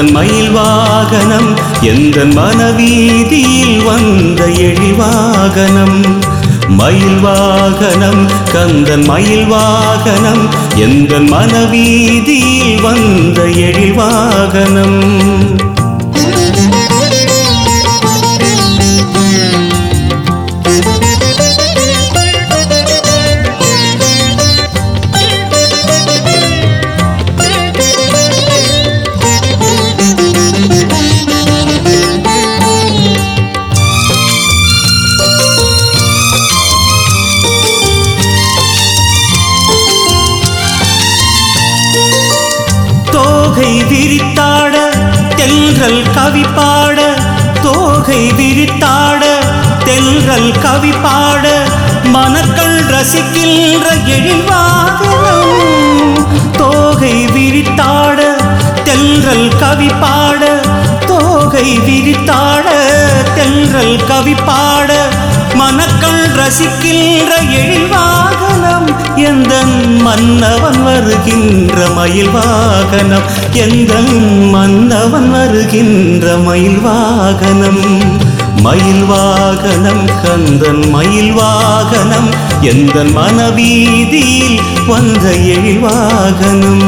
கந்தன் மயில் வாகனம் எந்த மனவீதியில் வந்த எழில் வாகனம் மயில் வாகனம் கந்தன் மயில் வாகனம் எந்த மனவீதியில் வந்த எழில் வாகனம் தோகை விரித்தாட தென்றல் கவி பாட தோகை விரித்தாட தென்றல் கவி பாட மனக்கள் ரசிக்கின்ற எழில்வாகனம் தோகை விரித்தாட தென்றல் கவி பாட தோகை விரித்தாட தென்றல் கவி பாட மனக்கள் ரசிக்கின்ற எழில்வாகனம் எந்த மன்னவன் வருகின்ற மயில் வாகனம் எந்த மன்னவன் வருகின்ற மயில் வாகனம் மயில் வாகனம் கந்தன் மயில் வாகனம் எந்த மனவீதியில் வந்த எழில் வாகனம்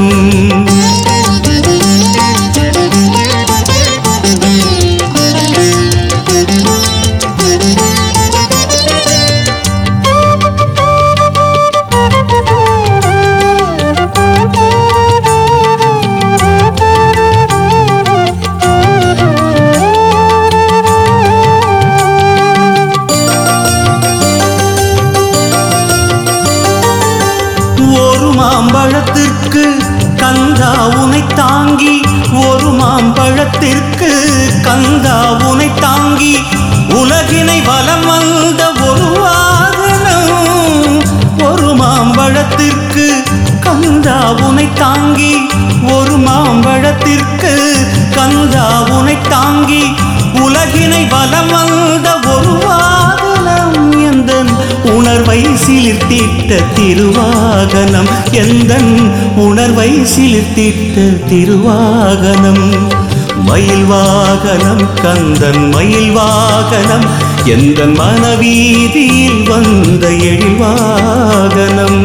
ஒரு மாம்பழத்திற்கு கந்தா உனை தாங்கி ஒரு மாம்பழத்திற்கு கந்தா உனை தாங்கி உலகினை வலம் வந்த ஒரு வாகனம் ஒரு மாம்பழத்திற்கு கந்தா உனை தாங்கி ஒரு மாம்பழத்திற்கு கந்தா உனை தாங்கி உலகினை வலம் வந்த ஒரு வாகனம் எந்த உணர்வை சிலிர்த்திட்ட திருவாகனம் எந்த உணர்வை சிலிர்த்திட்ட திருவாகனம் மயில் வாகனம் கந்தன் மயில் வாகனம் எந்த மனவீதியில் வந்த எழில் வாகனம்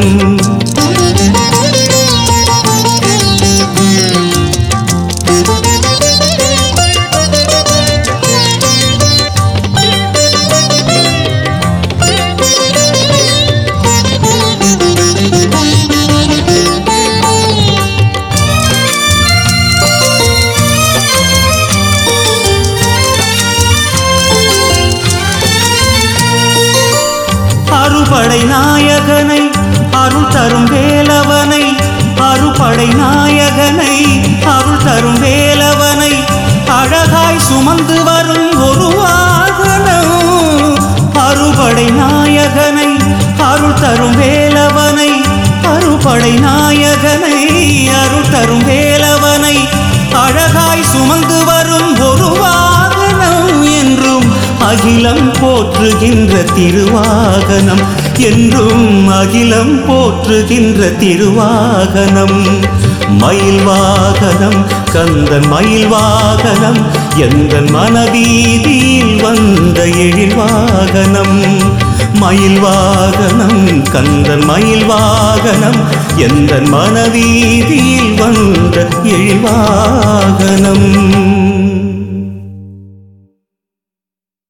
அறுபடை நாயகனை அருள் தரும் வேலவனை அறுபடை நாயகனை அருள் தரும் வேலவனை அழகாய் சுமந்து வரும் ஒரு வாகனம் அறுபடை நாயகனை அருள் தரும் வேலவனை அறுபடை நாயகனை அருள் தரும் வேலவனை அழகாய் சுமந்து வரும் ஒரு வாகனம் என்றும் அகிலம் போற்றுகின்ற திருவாகனம் என்றும் அகிலம் போற்றுகின்ற திருவாகனம் மயில் வாகனம் கந்தன் மயில் வாகனம் எந்த மனவீதியில் வந்த எழில் வாகனம் மயில் வாகனம் கந்தன் மயில் வாகனம் எந்த மனவீதியில் வந்த எழில் வாகனம்